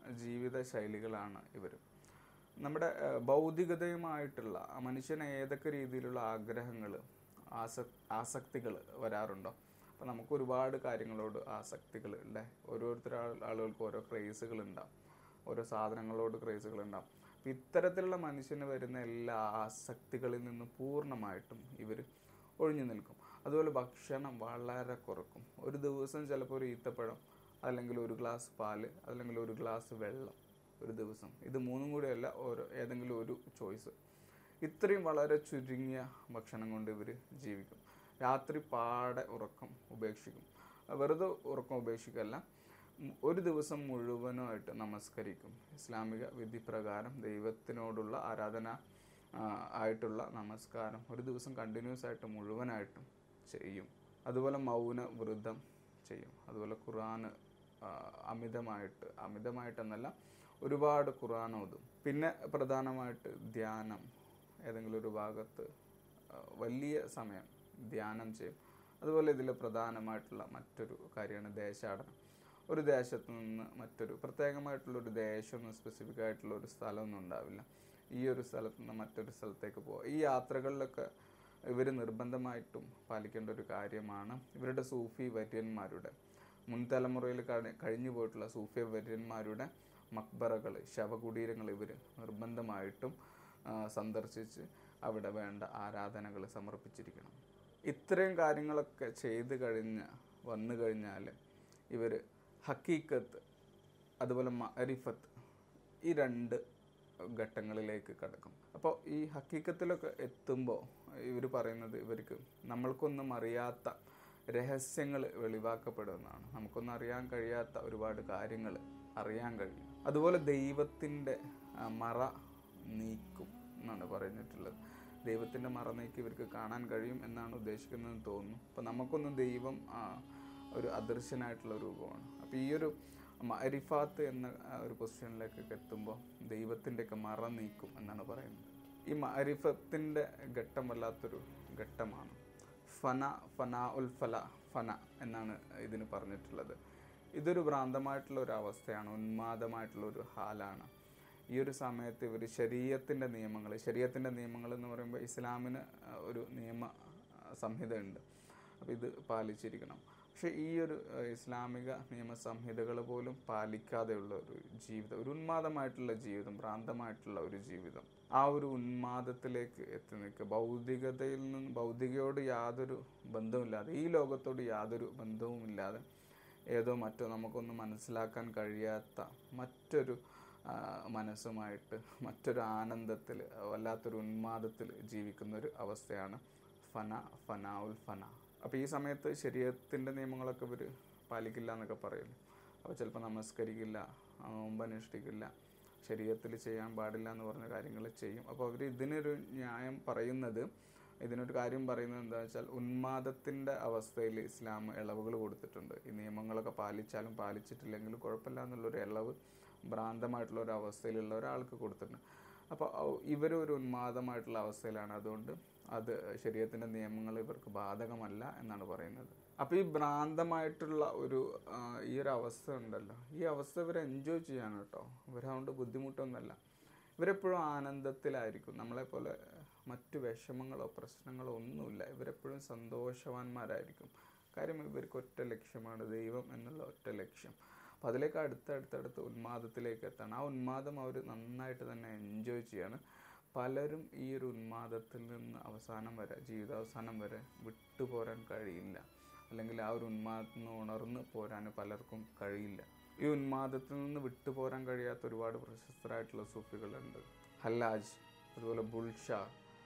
ജീവിത ശൈലികളാണ് ഇവർ നമ്മുടെ ഏഹ്, ഭൗതികതയുമായിട്ടുള്ള ആ മനുഷ്യന് ഏതൊക്കെ രീതിയിലുള്ള ആഗ്രഹങ്ങൾ ആസക് ആസക്തികൾ വരാറുണ്ടോ അപ്പം നമുക്ക് ഒരുപാട് കാര്യങ്ങളോട് ആസക്തികൾ അല്ലേ ഓരോരുത്തർ ആളുകൾക്ക് ഓരോ ക്രേസുകൾ ഉണ്ടാവും ഓരോ സാധനങ്ങളോട് ക്രേസുകൾ ഉണ്ടാവും അപ്പം ഇത്തരത്തിലുള്ള മനുഷ്യന് വരുന്ന എല്ലാ ആസക്തികളിൽ നിന്നും പൂർണ്ണമായിട്ടും ഇവർ ഒഴിഞ്ഞു നിൽക്കും അതുപോലെ ഭക്ഷണം വളരെ കുറക്കും ഒരു ദിവസം ചിലപ്പോൾ ഒരു ഈത്തപ്പഴം അല്ലെങ്കിൽ ഒരു ഗ്ലാസ് പാല് അല്ലെങ്കിൽ ഒരു ഗ്ലാസ് വെള്ളം ഒരു ദിവസം ഇത് മൂന്നും കൂടിയല്ല ഓരോ ഏതെങ്കിലും ഒരു ചോയ്സ് ഇത്രയും വളരെ ചുരുങ്ങിയ ഭക്ഷണം കൊണ്ട് ഇവർ ജീവിക്കും രാത്രി പാടെ ഉറക്കം ഉപേക്ഷിക്കും വെറുതെ ഉറക്കം ഉപേക്ഷിക്കല്ല ഉം, ഒരു ദിവസം മുഴുവനുമായിട്ട് നമസ്കരിക്കും ഇസ്ലാമിക വിധി പ്രകാരം ദൈവത്തിനോടുള്ള ആരാധന ആ, ആയിട്ടുള്ള നമസ്കാരം ഒരു ദിവസം കണ്ടിന്യൂസ് ആയിട്ട് മുഴുവനായിട്ടും ചെയ്യും അതുപോലെ മൗന വ്രതം ചെയ്യും അതുപോലെ ഖുർആന് ആ, അമിതമായിട്ട് അമിതമായിട്ടെന്നല്ല ഒരുപാട് ഖുർആൻ ഓതും പിന്നെ പ്രധാനമായിട്ട് ധ്യാനം ഏതെങ്കിലും ഒരു ഭാഗത്ത് ആ, വലിയ സമയം ധ്യാനം ചെയ്യും അതുപോലെ ഇതിൽ പ്രധാനമായിട്ടുള്ള മറ്റൊരു കാര്യമാണ് ദേശാടനം ഒരു ദേശത്ത് നിന്ന് മറ്റൊരു പ്രത്യേകമായിട്ടുള്ള ഒരു ദേശമൊന്നും സ്പെസിഫിക് ആയിട്ടുള്ള ഒരു സ്ഥലമൊന്നും ഉണ്ടാവില്ല ഈ ഒരു സ്ഥലത്ത് നിന്ന് മറ്റൊരു സ്ഥലത്തേക്ക് പോകുക ഈ യാത്രകളിലൊക്കെ ഇവർ നിർബന്ധമായിട്ടും പാലിക്കേണ്ട ഒരു കാര്യമാണ് ഇവരുടെ സൂഫി വര്യന്മാരുടെ മുൻ തലമുറയിൽ കഴി- കഴിഞ്ഞു പോയിട്ടുള്ള സൂഫി വര്യന്മാരുടെ മക്ബറകൾ ശവകുടീരങ്ങൾ ഇവർ നിർബന്ധമായിട്ടും ആ, സന്ദർശിച്ച് അവിടെ വേണ്ട ആരാധനകൾ സമർപ്പിച്ചിരിക്കണം ഇത്രയും കാര്യങ്ങളൊക്കെ ചെയ്ത് കഴിഞ്ഞ് വന്നു കഴിഞ്ഞാൽ ഇവർ ഹക്കീക്കത്ത് അതുപോലെ മരിഫത്ത് ഈ രണ്ട് ഘട്ടങ്ങളിലേക്ക് കടക്കും അപ്പോൾ ഈ ഹക്കീക്കത്തിലൊക്കെ എത്തുമ്പോൾ ഇവർ പറയുന്നത് ഇവർക്ക് നമ്മൾക്കൊന്നും അറിയാത്ത രഹസ്യങ്ങൾ വെളിവാക്കപ്പെടുന്നതാണ് നമുക്കൊന്നും അറിയാൻ കഴിയാത്ത ഒരുപാട് കാര്യങ്ങൾ അറിയാൻ കഴിയും അതുപോലെ ദൈവത്തിൻ്റെ ആ, മറ നീക്കും എന്നാണ് പറഞ്ഞിട്ടുള്ളത് ദൈവത്തിൻ്റെ മറ നീക്കി ഇവർക്ക് കാണാൻ കഴിയും എന്നാണ് ഉദ്ദേശിക്കുന്നതെന്ന് തോന്നുന്നു അപ്പോൾ നമുക്കൊന്നും ദൈവം ആ, ഒരു അദൃശ്യനായിട്ടുള്ള രൂപമാണ് അപ്പോൾ ഈ ഒരു മരിഫാത്ത് എന്ന ആ, ഒരു പൊസിഷനിലേക്കൊക്കെ എത്തുമ്പോൾ ദൈവത്തിൻ്റെയൊക്കെ മറ നീക്കും എന്നാണ് പറയുന്നത് ഈ മരിഫത്തിൻ്റെ ഘട്ടം വല്ലാത്തൊരു ഘട്ടമാണ് ഫന ഫന ഉൽ ഫല ഫന എന്നാണ് ഇതിന് പറഞ്ഞിട്ടുള്ളത് ഇതൊരു ഭ്രാന്തമായിട്ടുള്ള ഒരു അവസ്ഥയാണ് ഉന്മാദമായിട്ടുള്ള ഒരു ഹാലാണ് ഈ ഒരു സമയത്ത് ഇവർ ശരീരത്തിൻ്റെ നിയമങ്ങൾ ശരീരത്തിൻ്റെ നിയമങ്ങൾ എന്ന് പറയുമ്പോൾ ഇസ്ലാമിന് ആ, ഒരു നിയമ ആ, സംഹിതയുണ്ട് അപ്പോൾ ഇത് പാലിച്ചിരിക്കണം പക്ഷേ ഈ ഒരു ആ, ഇസ്ലാമിക നിയമ സംഹിതകൾ പോലും പാലിക്കാതെയുള്ള ഒരു ജീവിതം ഒരു ഉന്മാദമായിട്ടുള്ള ജീവിതം ഭ്രാന്തമായിട്ടുള്ള ഒരു ജീവിതം ആ ഒരു ഉന്മാദത്തിലേക്ക് എത്തി നിൽക്കുക ഭൗതികതയിൽ നിന്ന് ഭൗതികയോട് യാതൊരു ബന്ധവുമില്ലാതെ ഈ ലോകത്തോട് യാതൊരു ബന്ധവുമില്ലാതെ ഏതോ മറ്റോ നമുക്കൊന്നും മനസ്സിലാക്കാൻ കഴിയാത്ത മറ്റൊരു ആ, മനസ്സുമായിട്ട് മറ്റൊരു ആനന്ദത്തിൽ വല്ലാത്തൊരു ഉന്മാദത്തിൽ ജീവിക്കുന്ന ഒരു അവസ്ഥയാണ് ഫന ഫന ഉൽ ഫന അപ്പോൾ ഈ സമയത്ത് ശരീരത്തിൻ്റെ നിയമങ്ങളൊക്കെ ഇവർ പാലിക്കില്ല എന്നൊക്കെ പറയുന്നു അപ്പോൾ ചിലപ്പോൾ നമസ്കരിക്കില്ല ആ, നോമ്പ് അനുഷ്ഠിക്കില്ല ശരീരത്തിൽ ചെയ്യാൻ പാടില്ല എന്ന് പറഞ്ഞ കാര്യങ്ങൾ ചെയ്യും അപ്പോൾ അവർ ഇതിനൊരു ന്യായം പറയുന്നത് ഇതിനൊരു കാര്യം പറയുന്നത് എന്താ വെച്ചാൽ ഉന്മാദത്തിൻ്റെ അവസ്ഥയിൽ ഇസ്ലാം ഇളവുകൾ കൊടുത്തിട്ടുണ്ട് ഈ നിയമങ്ങളൊക്കെ പാലിച്ചാലും പാലിച്ചിട്ടില്ലെങ്കിലും കുഴപ്പമില്ല എന്നുള്ളൊരു ഇളവ് ഭ്രാന്തമായിട്ടുള്ള ഒരു അവസ്ഥയിലുള്ള ഒരാൾക്ക് കൊടുത്തിട്ടുണ്ട് അപ്പോൾ ഇവർ ഒരു ഉന്മാദമായിട്ടുള്ള അവസ്ഥയിലാണ് അതുകൊണ്ട് അത് ശരീരത്തിൻ്റെ നിയമങ്ങൾ ഇവർക്ക് ബാധകമല്ല എന്നാണ് പറയുന്നത് അപ്പോൾ ഈ ഭ്രാന്തമായിട്ടുള്ള ഒരു ആ, ഈ ഒരു അവസ്ഥ ഉണ്ടല്ലോ ഈ അവസ്ഥ ഇവർ എൻജോയ് ചെയ്യാൻ കേട്ടോ ഇവരതുകൊണ്ട് ബുദ്ധിമുട്ടൊന്നുമല്ല ഇവരെപ്പോഴും ആനന്ദത്തിലായിരിക്കും നമ്മളെപ്പോലെ മറ്റു വിഷമങ്ങളോ പ്രശ്നങ്ങളോ ഒന്നുമില്ല ഇവരെപ്പോഴും സന്തോഷവാന്മാരായിരിക്കും കാര്യം ഇവർക്ക് ഒറ്റ ലക്ഷ്യമാണ് ദൈവം എന്നുള്ള ഒറ്റ ലക്ഷ്യം അപ്പോൾ അതിലേക്ക് അടുത്തടുത്തടുത്ത് ഉന്മാദത്തിലേക്ക് എത്താണ് ആ ഉന്മാദം അവർ നന്നായിട്ട് തന്നെ എൻജോയ് ചെയ്യാണ് പലരും ഈ ഒരു ഉന്മാദത്തിൽ നിന്ന് അവസാനം വരെ ജീവിതാവസാനം വരെ വിട്ടുപോരാൻ കഴിയില്ല അല്ലെങ്കിൽ ആ ഒരു ഉന്മാദത്തിൽ നിന്ന് ഉണർന്ന് പോരാൻ പലർക്കും കഴിയില്ല ഈ ഉന്മാദത്തിൽ നിന്ന് വിട്ടുപോരാൻ കഴിയാത്ത ഒരുപാട് പ്രശസ്തരായിട്ടുള്ള സൂഫികളുണ്ട് ഹല്ലാജ് അതുപോലെ ബുൾഷാ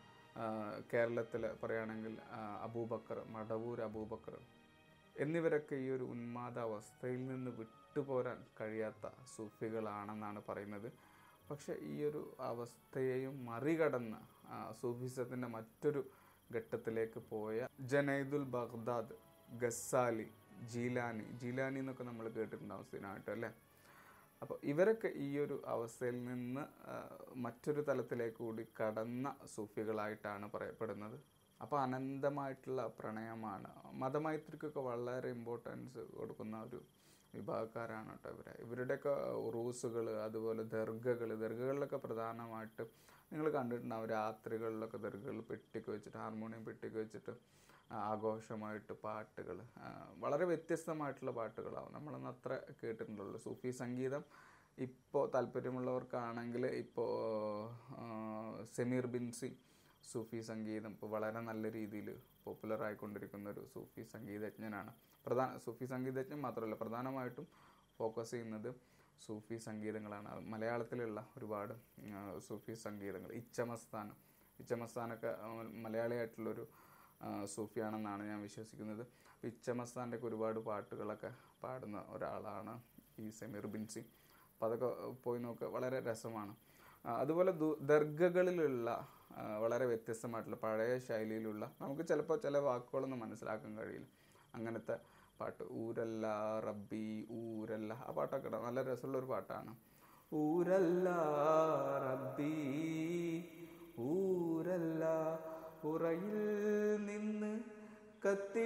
കേരളത്തിൽ പറയുകയാണെങ്കിൽ ആ, അബൂബക്കർ മടവൂർ അബൂബക്കർ എന്നിവരൊക്കെ ഈ ഒരു ഉന്മാദ അവസ്ഥയിൽ നിന്ന് വിട്ടുപോരാൻ കഴിയാത്ത സൂഫികളാണെന്നാണ് പറയുന്നത് പക്ഷെ ഈ ഒരു അവസ്ഥയെയും മറികടന്ന് ആ, സൂഫിസത്തിൻ്റെ മറ്റൊരു ഘട്ടത്തിലേക്ക് പോയ ജനൈദുൽ ബഗ്ദാദ് ഗസാലി ജീലാനി ജീലാനി എന്നൊക്കെ നമ്മൾ കേട്ടിട്ടുണ്ടാവും സ്ഥിരമായിട്ട് അല്ലേ അപ്പോൾ ഇവരൊക്കെ ഈ ഒരു അവസ്ഥയിൽ നിന്ന് ആ, മറ്റൊരു തലത്തിലേക്ക് കൂടി കടന്ന സൂഫികളായിട്ടാണ് പറയപ്പെടുന്നത് അപ്പോൾ അനന്തമായിട്ടുള്ള പ്രണയമാണ് മതമൈത്രിക്കൊക്കെ വളരെ ഇമ്പോർട്ടൻസ് കൊടുക്കുന്ന ഒരു വിഭാഗക്കാരാണ് കേട്ടോ ഇവരെ ഇവരുടെയൊക്കെ ഉറൂസുകൾ അതുപോലെ ദർഗകൾ ദർഗകളിലൊക്കെ പ്രധാനമായിട്ട് നിങ്ങൾ കണ്ടിട്ടുണ്ടാവും രാത്രികളിലൊക്കെ ദർഗകൾ പെട്ടിക്ക് വെച്ചിട്ട് ഹാർമോണിയം പെട്ടിക്ക് വെച്ചിട്ട് ആഘോഷമായിട്ട് പാട്ടുകൾ വളരെ വ്യത്യസ്തമായിട്ടുള്ള പാട്ടുകളാവും നമ്മളൊന്നും അത്ര കേട്ടിട്ടുണ്ടല്ലോ സൂഫി സംഗീതം ഇപ്പോൾ താല്പര്യമുള്ളവർക്കാണെങ്കിൽ ഇപ്പോൾ സെമീർ ബിൻസി സൂഫി സംഗീതം ഇപ്പോൾ വളരെ നല്ല രീതിയിൽ പോപ്പുലർ ആയിക്കൊണ്ടിരിക്കുന്ന ഒരു സൂഫി സംഗീതജ്ഞനാണ് പ്രധാന സൂഫി സംഗീതജ്ഞൻ മാത്രമല്ല പ്രധാനമായിട്ടും ഫോക്കസ് ചെയ്യുന്നത് സൂഫി സംഗീതങ്ങളാണ് അത് മലയാളത്തിലുള്ള ഒരുപാട് ആ, സൂഫി സംഗീതങ്ങൾ ഇച്ചമസ്ഥാനം ഇച്ചമസ്ഥാനൊക്കെ ആ, മലയാളിയായിട്ടുള്ളൊരു ആ, സൂഫിയാണെന്നാണ് ഞാൻ വിശ്വസിക്കുന്നത് അപ്പോൾ ഇച്ചമസ്ഥാൻ്റെ ഒക്കെ ഒരുപാട് പാട്ടുകളൊക്കെ പാടുന്ന ഒരാളാണ് ഈ സെമീർ ബിൻസി അപ്പോൾ അതൊക്കെ പോയി നോക്കുക വളരെ രസമാണ് ആ, അതുപോലെ ദു ദർഗകളിലുള്ള ആ, വളരെ വ്യത്യസ്തമായിട്ടുള്ള പഴയ ശൈലിയിലുള്ള നമുക്ക് ചിലപ്പോൾ ചില വാക്കുകളൊന്നും മനസ്സിലാക്കാൻ കഴിയില്ല അങ്ങനത്തെ പാട്ട് ഊരല്ല റബ്ബി ഊരല്ല ആ പാട്ടൊക്കെ ഇടാം നല്ല രസമുള്ള ഒരു പാട്ടാണ് ഊരല്ല റബ്ബി ഊരല്ല ഉറയിൽ നിന്ന് കത്തി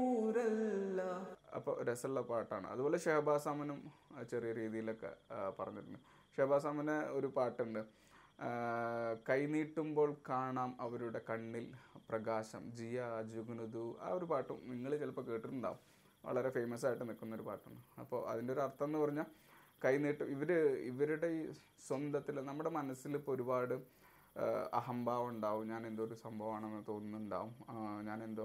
ഊരല്ല അപ്പോൾ രസമുള്ള പാട്ടാണ് അതുപോലെ ഷഹബാസ് അമനും ആ, ചെറിയ രീതിയിലൊക്കെ ആ, പറഞ്ഞിട്ടുണ്ട് ഷഹബാസ് അമന് ഒരു പാട്ടുണ്ട് ആ, കൈനീട്ടുമ്പോൾ കാണാം അവരുടെ കണ്ണിൽ പ്രകാശം ജിയ ജുഗുനുദു ആ ഒരു പാട്ടും നിങ്ങൾ ചിലപ്പോൾ കേട്ടിട്ടുണ്ടാവും വളരെ ഫേമസ് ആയിട്ട് നിൽക്കുന്ന ഒരു പാട്ടാണ് അപ്പോൾ അതിൻ്റെ ഒരു അർത്ഥം എന്ന് പറഞ്ഞാൽ കൈനീട്ടം ഇവർ ഇവരുടെ ഈ സ്വന്തത്തിൽ നമ്മുടെ മനസ്സിൽ ഇപ്പോൾ ഒരുപാട് ആ, അഹംഭാവം ഉണ്ടാവും ഞാൻ എന്തോ ഒരു സംഭവമാണെന്ന് തോന്നുന്നുണ്ടാവും ആ, ഞാൻ എന്തോ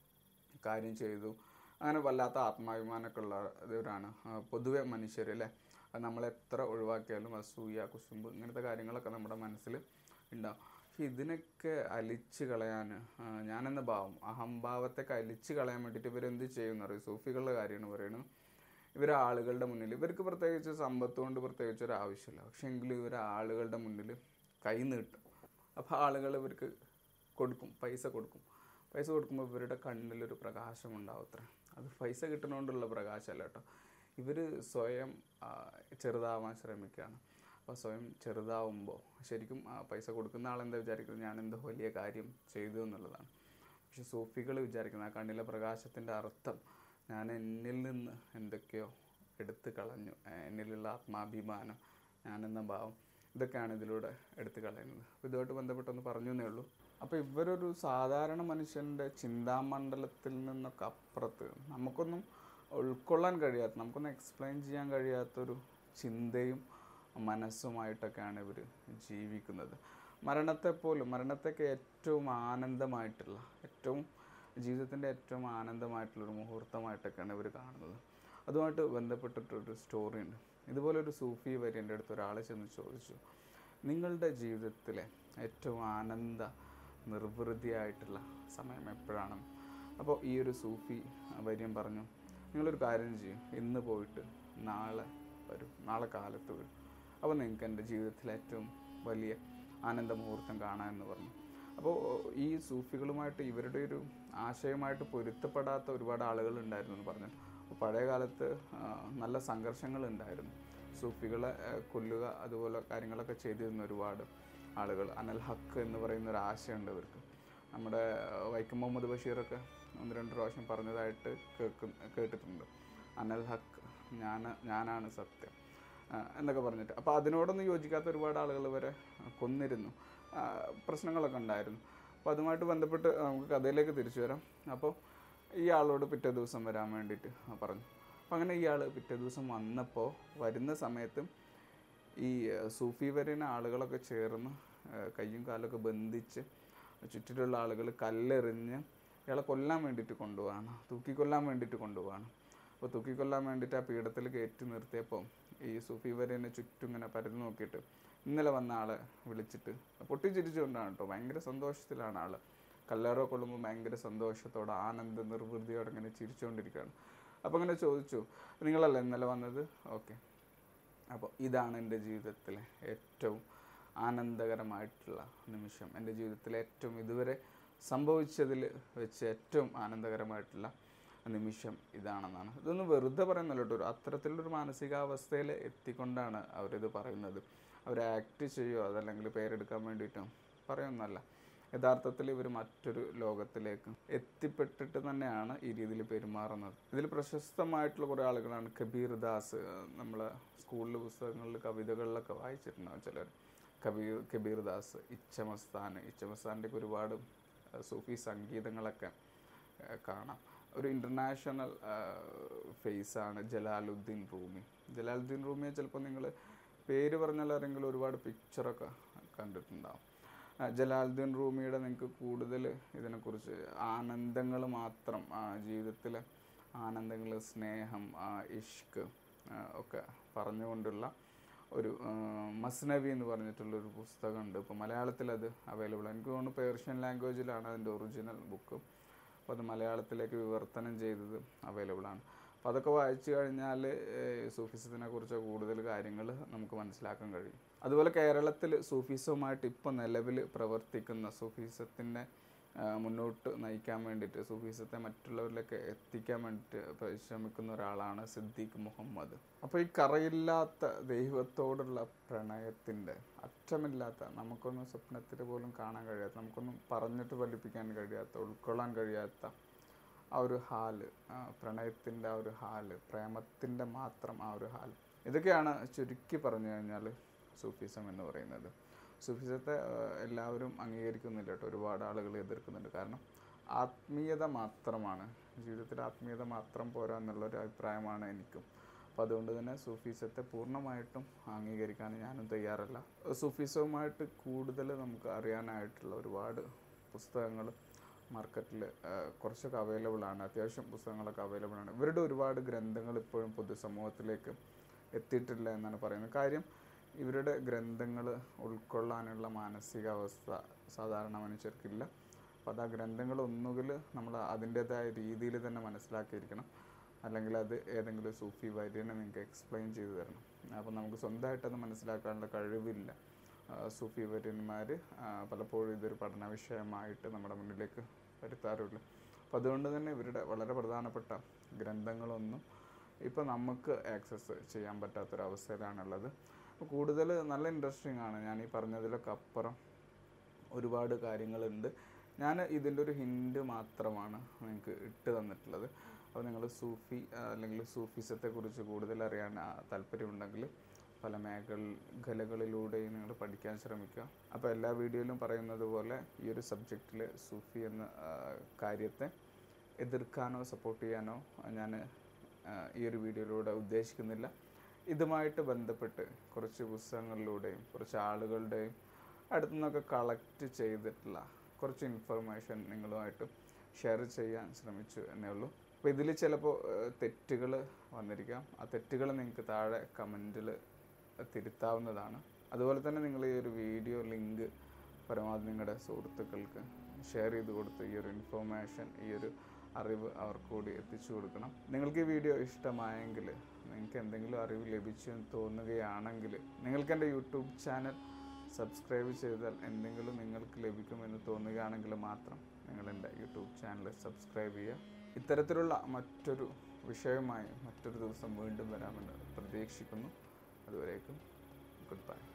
കാര്യം ചെയ്തു അങ്ങനെ വല്ലാത്ത ആത്മാഭിമാനമൊക്കെ ഉള്ളവരാണ് ആ, പൊതുവെ മനുഷ്യർ അല്ലേ അത് നമ്മളെത്ര ഒഴിവാക്കിയാലും അസൂയ കുശുമ്പ് ഇങ്ങനത്തെ കാര്യങ്ങളൊക്കെ നമ്മുടെ മനസ്സിൽ ഉണ്ടാവും പക്ഷെ ഇതിനൊക്കെ അലിച്ച് കളയാൻ ആ, ഞാനെന്ന ഭാവം അഹംഭാവത്തൊക്കെ അലിച്ച് കളയാൻ വേണ്ടിയിട്ട് ഇവരെന്ത് ചെയ്യുമെന്ന് അറിയും സൂഫികളുടെ കാര്യമാണ് പറയുന്നത് ഇവർ ആളുകളുടെ മുന്നിൽ ഇവർക്ക് പ്രത്യേകിച്ച് സമ്പത്ത് കൊണ്ട് പ്രത്യേകിച്ച് ഒരു ആവശ്യമില്ല പക്ഷെ എങ്കിലും ഇവർ ആളുകളുടെ മുന്നിൽ കൈ നീട്ടും അപ്പോൾ ആളുകൾ ഇവർക്ക് കൊടുക്കും പൈസ കൊടുക്കും പൈസ കൊടുക്കുമ്പോൾ ഇവരുടെ കണ്ണിലൊരു പ്രകാശം ഉണ്ടാവും അത്ര അത് പൈസ കിട്ടുന്നതുകൊണ്ടുള്ള പ്രകാശമല്ല കേട്ടോ ഇവർ സ്വയം ആ, ചെറുതാവാൻ ശ്രമിക്കുകയാണ് അപ്പോൾ സ്വയം ചെറുതാവുമ്പോൾ ശരിക്കും ആ പൈസ കൊടുക്കുന്ന ആളെന്താ വിചാരിക്കുന്നത് ഞാൻ എന്തോ വലിയ കാര്യം ചെയ്തു എന്നുള്ളതാണ് പക്ഷെ സൂഫികൾ വിചാരിക്കുന്നത് ആ കണ്ണിലെ പ്രകാശത്തിൻ്റെ അർത്ഥം ഞാൻ എന്നിൽ നിന്ന് എന്തൊക്കെയോ എടുത്തു കളഞ്ഞു ഏ, എന്നിലുള്ള ആത്മാഭിമാനം ഞാനെന്ന ഭാവം ഇതൊക്കെയാണ് ഇതിലൂടെ എടുത്തു കളയുന്നത് അപ്പോൾ ഇതുമായിട്ട് ബന്ധപ്പെട്ടൊന്ന് പറഞ്ഞു എന്നേ ഉള്ളൂ അപ്പോൾ ഇവരൊരു സാധാരണ മനുഷ്യൻ്റെ ചിന്താമണ്ഡലത്തിൽ നിന്നൊക്കെ അപ്പുറത്ത് നമുക്കൊന്നും ഉൾക്കൊള്ളാൻ കഴിയാത്ത നമുക്കൊന്നും എക്സ്പ്ലെയിൻ ചെയ്യാൻ കഴിയാത്തൊരു ചിന്തയും മനസ്സുമായിട്ടൊക്കെയാണ് ഇവർ ജീവിക്കുന്നത് മരണത്തെപ്പോലും മരണത്തൊക്കെ ഏറ്റവും ആനന്ദമായിട്ടുള്ള ഏറ്റവും ജീവിതത്തിൻ്റെ ഏറ്റവും ആനന്ദമായിട്ടുള്ളൊരു മുഹൂർത്തമായിട്ടൊക്കെയാണ് ഇവർ കാണുന്നത് അതുമായിട്ട് ബന്ധപ്പെട്ടിട്ടൊരു സ്റ്റോറി ഉണ്ട് ഇതുപോലെ ഒരു സൂഫി വരി എൻ്റെ അടുത്ത് ഒരാൾ ചെന്ന് ചോദിച്ചു നിങ്ങളുടെ ജീവിതത്തിലെ ഏറ്റവും ആനന്ദ നിർവൃതിയായിട്ടുള്ള സമയം എപ്പോഴാണ് അപ്പോൾ ഈ ഒരു സൂഫി വര്യം പറഞ്ഞു നിങ്ങളൊരു കാര്യം ചെയ്യും ഇന്ന് പോയിട്ട് നാളെ വരും നാളെ കാലത്ത് വരും അപ്പോൾ നിങ്ങൾക്ക് എൻ്റെ ജീവിതത്തിലെ ഏറ്റവും വലിയ ആനന്ദ മുഹൂർത്തം കാണാമെന്ന് പറഞ്ഞു അപ്പോൾ ഈ സൂഫികളുമായിട്ട് ഇവരുടെ ഒരു ആശയമായിട്ട് പൊരുത്തപ്പെടാത്ത ഒരുപാട് ആളുകൾ ഉണ്ടായിരുന്നു എന്ന് പറഞ്ഞു അപ്പോൾ പഴയ കാലത്ത് ആ, നല്ല സംഘർഷങ്ങൾ ഉണ്ടായിരുന്നു സൂഫികളെ ആ, കൊല്ലുക അതുപോലെ കാര്യങ്ങളൊക്കെ ചെയ്തിരുന്ന ഒരുപാട് ആളുകൾ അനൽ ഹക്ക് എന്ന് പറയുന്ന ഒരു ആശയമുണ്ട് ഇവർക്ക് നമ്മുടെ ആ, വൈക്കം മുഹമ്മദ് ബഷീറൊക്കെ ഒന്ന് രണ്ട് പ്രാവശ്യം പറഞ്ഞതായിട്ട് കേൾക്കും കേട്ടിട്ടുണ്ട് അനൽ ഹക്ക് ഞാൻ ഞാനാണ് സത്യം ആ, എന്നൊക്കെ പറഞ്ഞിട്ട് അപ്പോൾ അതിനോടൊന്നും യോജിക്കാത്ത ഒരുപാട് ആളുകൾ വരെ കൊന്നിരുന്നു ആ, പ്രശ്നങ്ങളൊക്കെ ഉണ്ടായിരുന്നു അപ്പോൾ അതുമായിട്ട് ബന്ധപ്പെട്ട് നമുക്ക് കഥയിലേക്ക് തിരിച്ചു വരാം അപ്പോൾ ഈ ആളോട് പിറ്റേ ദിവസം വരാൻ വേണ്ടിയിട്ട് പറഞ്ഞു അപ്പോൾ അങ്ങനെ ഇയാൾ പിറ്റേ ദിവസം വന്നപ്പോൾ വരുന്ന സമയത്തും ഈ ഏഹ്, സൂഫി വരുന്ന ആളുകളൊക്കെ ചേർന്ന് ഏഹ്, കയ്യും കാലൊക്കെ ബന്ധിച്ച് ചുറ്റിലുള്ള ആളുകൾ കല്ലെറിഞ്ഞ് ഇയാളെ കൊല്ലാൻ വേണ്ടിയിട്ട് കൊണ്ടുപോവാണ് തൂക്കിക്കൊല്ലാൻ വേണ്ടിയിട്ട് കൊണ്ടുപോവാണ് അപ്പോൾ തൂക്കിക്കൊല്ലാൻ വേണ്ടിയിട്ട് ആ പീഠത്തിൽ കയറ്റി നിർത്തിയപ്പോൾ ഈ സൂഫി വരേനെ ചുറ്റും ഇങ്ങനെ പരന്നു നോക്കിയിട്ട് ഇന്നലെ വന്ന ആളെ വിളിച്ചിട്ട് പൊട്ടിച്ചിരിച്ചുകൊണ്ടാണ് കേട്ടോ ഭയങ്കര സന്തോഷത്തിലാണ് ആള് കല്ലേറോ കൊള്ളുമ്പോൾ ഭയങ്കര സന്തോഷത്തോടെ ആനന്ദ നിർവൃതിയോടെ ഇങ്ങനെ ചിരിച്ചുകൊണ്ടിരിക്കുകയാണ് അപ്പോൾ ഇങ്ങനെ ചോദിച്ചു നിങ്ങളല്ലേ ഇന്നലെ വന്നത് ഓക്കെ അപ്പോൾ ഇതാണ് എൻ്റെ ജീവിതത്തിലെ ഏറ്റവും ആനന്ദകരമായിട്ടുള്ള നിമിഷം എൻ്റെ ജീവിതത്തിലെ ഏറ്റവും ഇതുവരെ സംഭവിച്ചതിൽ വെച്ച് ഏറ്റവും ആനന്ദകരമായിട്ടുള്ള നിമിഷം ഇതാണെന്നാണ് ഇതൊന്നും വെറുതെ പറയുന്നല്ലോ കേട്ടോ ഒരു അത്തരത്തിലുള്ളൊരു മാനസികാവസ്ഥയിൽ എത്തിക്കൊണ്ടാണ് അവരിത് പറയുന്നത് അവർ ആക്ട് ചെയ്യുമോ അതല്ലെങ്കിൽ പേരെടുക്കാൻ വേണ്ടിയിട്ടോ പറയുന്നല്ല യഥാർത്ഥത്തിൽ ഇവർ മറ്റൊരു ലോകത്തിലേക്ക് എത്തിപ്പെട്ടിട്ട് തന്നെയാണ് ഈ രീതിയിൽ പെരുമാറുന്നത് ഇതിൽ പ്രശസ്തമായിട്ടുള്ള കുറേ ആളുകളാണ് കബീർ ദാസ് നമ്മൾ സ്കൂളിൽ പുസ്തകങ്ങളിൽ കവിതകളിലൊക്കെ വായിച്ചിട്ടുണ്ടാവും ചിലർ കബീർ കബീർ ദാസ് ഇച്ചമസ്ഥാൻ ഇച്ചമസ്ഥാൻ്റെ ഒരുപാട് ഏഹ്, സൂഫി സംഗീതങ്ങളൊക്കെ ഏഹ്, കാണാം ഒരു ഇൻ്റർനാഷണൽ ഫേസാണ് ജലാലുദ്ദീൻ റൂമി ജലാലുദ്ദീൻ റൂമിയെ ചിലപ്പോൾ നിങ്ങൾ പേര് പറഞ്ഞാൽ ആരെങ്കിലും ഒരുപാട് പിക്ചറൊക്കെ കണ്ടിട്ടുണ്ടാവും ആ, ജലാലുദ്ദീൻ റൂമിയുടെ നിങ്ങൾക്ക് കൂടുതൽ ഇതിനെക്കുറിച്ച് ആനന്ദങ്ങൾ മാത്രം ജീവിതത്തിലെ ആനന്ദങ്ങൾ സ്നേഹം ആ, ഇഷ്ക് ആ, ഒക്കെ പറഞ്ഞുകൊണ്ടുള്ള ഒരു ആ, മസ്നവി എന്ന് പറഞ്ഞിട്ടുള്ളൊരു പുസ്തകമുണ്ട് ഇപ്പോൾ മലയാളത്തിൽ അത് അവൈലബിൾ എനിക്ക് തോന്നുന്നു പേർഷ്യൻ ലാംഗ്വേജിലാണ് അതിൻ്റെ ഒറിജിനൽ ബുക്ക് അപ്പോൾ അത് മലയാളത്തിലേക്ക് വിവർത്തനം ചെയ്തത് അവൈലബിൾ ആണ് അപ്പോൾ അതൊക്കെ വായിച്ചു കഴിഞ്ഞാൽ സൂഫിസത്തിനെ കുറിച്ച് കൂടുതൽ കാര്യങ്ങൾ നമുക്ക് മനസ്സിലാക്കാൻ കഴിയും അതുപോലെ കേരളത്തിൽ സൂഫിസവുമായിട്ട് ഇപ്പോൾ നിലവിൽ പ്രവർത്തിക്കുന്ന സൂഫിസത്തിൻ്റെ മുന്നോട്ട് നയിക്കാൻ വേണ്ടിയിട്ട് സൂഫിസത്തെ മറ്റുള്ളവരിലേക്ക് എത്തിക്കാൻ വേണ്ടിയിട്ട് പരിശ്രമിക്കുന്ന ഒരാളാണ് സിദ്ദീഖ് മുഹമ്മദ് അപ്പോൾ ഈ കറയില്ലാത്ത ദൈവത്തോടുള്ള പ്രണയത്തിൻ്റെ അറ്റമില്ലാത്ത നമുക്കൊന്നും സ്വപ്നത്തിൽ പോലും കാണാൻ കഴിയാത്ത നമുക്കൊന്നും പറഞ്ഞിട്ട് പഠിപ്പിക്കാൻ കഴിയാത്ത ഉൾക്കൊള്ളാൻ കഴിയാത്ത ആ ഒരു ഹാല് പ്രണയത്തിൻ്റെ ആ ഒരു ഹാല് പ്രേമത്തിൻ്റെ മാത്രം ആ ഒരു ഹാല് ഇതൊക്കെയാണ് ചുരുക്കി പറഞ്ഞു കഴിഞ്ഞാൽ സൂഫിസം എന്ന് പറയുന്നത് സൂഫിസത്തെ ആ, എല്ലാവരും അംഗീകരിക്കുന്നില്ല കേട്ടോ ഒരുപാട് ആളുകൾ എതിർക്കുന്നുണ്ട് കാരണം ആത്മീയത മാത്രമാണ് ജീവിതത്തിൽ ആത്മീയത മാത്രം പോരാ എന്നുള്ളൊരു അഭിപ്രായമാണ് എനിക്കും അപ്പോൾ അതുകൊണ്ട് തന്നെ സൂഫിസത്തെ പൂർണ്ണമായിട്ടും അംഗീകരിക്കാൻ ഞാനും തയ്യാറല്ല സൂഫിസവുമായിട്ട് കൂടുതൽ നമുക്ക് അറിയാനായിട്ടുള്ള ഒരുപാട് പുസ്തകങ്ങൾ മാർക്കറ്റിൽ കുറച്ചൊക്കെ അവൈലബിൾ ആണ് അത്യാവശ്യം പുസ്തകങ്ങളൊക്കെ അവൈലബിൾ ആണ് ഇവരുടെ ഒരുപാട് ഗ്രന്ഥങ്ങൾ ഇപ്പോഴും പൊതുസമൂഹത്തിലേക്ക് എത്തിയിട്ടില്ല എന്നാണ് പറയുന്നത് കാര്യം ഇവരുടെ ഗ്രന്ഥങ്ങൾ ഉൾക്കൊള്ളാനുള്ള മാനസികാവസ്ഥ സാധാരണ മനുഷ്യർക്കില്ല അപ്പോൾ അത് ആ ഗ്രന്ഥങ്ങൾ ഒന്നുകിൽ നമ്മൾ അതിൻ്റേതായ രീതിയിൽ തന്നെ മനസ്സിലാക്കിയിരിക്കണം അല്ലെങ്കിൽ അത് ഏതെങ്കിലും സൂഫി വര്യനെ നിങ്ങൾക്ക് എക്സ്പ്ലെയിൻ ചെയ്തു തരണം അപ്പോൾ നമുക്ക് സ്വന്തമായിട്ടത് മനസ്സിലാക്കാനുള്ള കഴിവില്ല ആ, സൂഫി വര്യന്മാർ പലപ്പോഴും ഇതൊരു പഠന വിഷയമായിട്ട് നമ്മുടെ മുന്നിലേക്ക് വരുത്താറുള്ളൂ അപ്പോൾ അതുകൊണ്ട് തന്നെ ഇവരുടെ വളരെ പ്രധാനപ്പെട്ട ഗ്രന്ഥങ്ങളൊന്നും ഇപ്പോൾ നമുക്ക് ആക്സസ് ചെയ്യാൻ പറ്റാത്തൊരവസ്ഥയിലാണുള്ളത് അപ്പോൾ കൂടുതൽ നല്ല ഇൻട്രസ്റ്റിംഗ് ആണ് ഞാൻ ഈ പറഞ്ഞതിലൊക്കെ അപ്പുറം ഒരുപാട് കാര്യങ്ങളുണ്ട് ഞാൻ ഇതിൻ്റെ ഒരു ഹിൻഡ് മാത്രമാണ് നിങ്ങൾക്ക് ഇട്ട് തന്നിട്ടുള്ളത് അപ്പോൾ നിങ്ങൾ സൂഫി ആ, അല്ലെങ്കിൽ സൂഫിസത്തെക്കുറിച്ച് കൂടുതൽ അറിയാൻ ആ, താല്പര്യമുണ്ടെങ്കിൽ പല മേഖലകളിലൂടെയും നിങ്ങൾ പഠിക്കാൻ ശ്രമിക്കുക അപ്പോൾ എല്ലാ വീഡിയോയിലും പറയുന്നത് പോലെ ഈ ഒരു സബ്ജക്റ്റിൽ സൂഫി എന്ന ആ, കാര്യത്തെ എതിർക്കാനോ സപ്പോർട്ട് ചെയ്യാനോ ഞാൻ ഈ ഒരു വീഡിയോയിലൂടെ ഉദ്ദേശിക്കുന്നില്ല ഇതുമായിട്ട് ബന്ധപ്പെട്ട് കുറച്ച് പുസ്തകങ്ങളിലൂടെയും കുറച്ച് ആളുകളുടെയും അടുത്തു നിന്നൊക്കെ കളക്ട് ചെയ്തിട്ടുള്ള കുറച്ച് ഇൻഫർമേഷൻ നിങ്ങളുമായിട്ട് ഷെയർ ചെയ്യാൻ ശ്രമിച്ചു എന്നേ ഉള്ളൂ അപ്പോൾ ഇതിൽ ചിലപ്പോൾ തെറ്റുകൾ വന്നിരിക്കാം ആ തെറ്റുകൾ നിങ്ങൾക്ക് താഴെ കമൻറ്റിൽ തിരുത്താവുന്നതാണ് അതുപോലെ തന്നെ നിങ്ങൾ ഈ ഒരു വീഡിയോ ലിങ്ക് പരമാവധി നിങ്ങളുടെ സുഹൃത്തുക്കൾക്ക് ഷെയർ ചെയ്ത് കൊടുത്ത് ഈ ഒരു ഇൻഫോർമേഷൻ ഈ ഒരു അറിവ് അവർക്ക് കൂടി എത്തിച്ചു കൊടുക്കണം നിങ്ങൾക്ക് ഈ വീഡിയോ ഇഷ്ടമായെങ്കിൽ നിങ്ങൾക്ക് എന്തെങ്കിലും അറിവ് ലഭിച്ചു എന്ന് തോന്നുകയാണെങ്കിൽ നിങ്ങൾക്ക് എൻ്റെ യൂട്യൂബ് ചാനൽ സബ്സ്ക്രൈബ് ചെയ്താൽ എന്തെങ്കിലും നിങ്ങൾക്ക് ലഭിക്കുമെന്ന് തോന്നുകയാണെങ്കിൽ മാത്രം നിങ്ങൾ എൻ്റെ യൂട്യൂബ് ചാനൽ സബ്സ്ക്രൈബ് ചെയ്യുക ഇത്തരത്തിലുള്ള മറ്റൊരു വിഷയമായി മറ്റൊരു ദിവസം വീണ്ടും വരാമെന്ന് പ്രതീക്ഷിക്കുന്നു അതുവരേക്കും ഗുഡ് ബൈ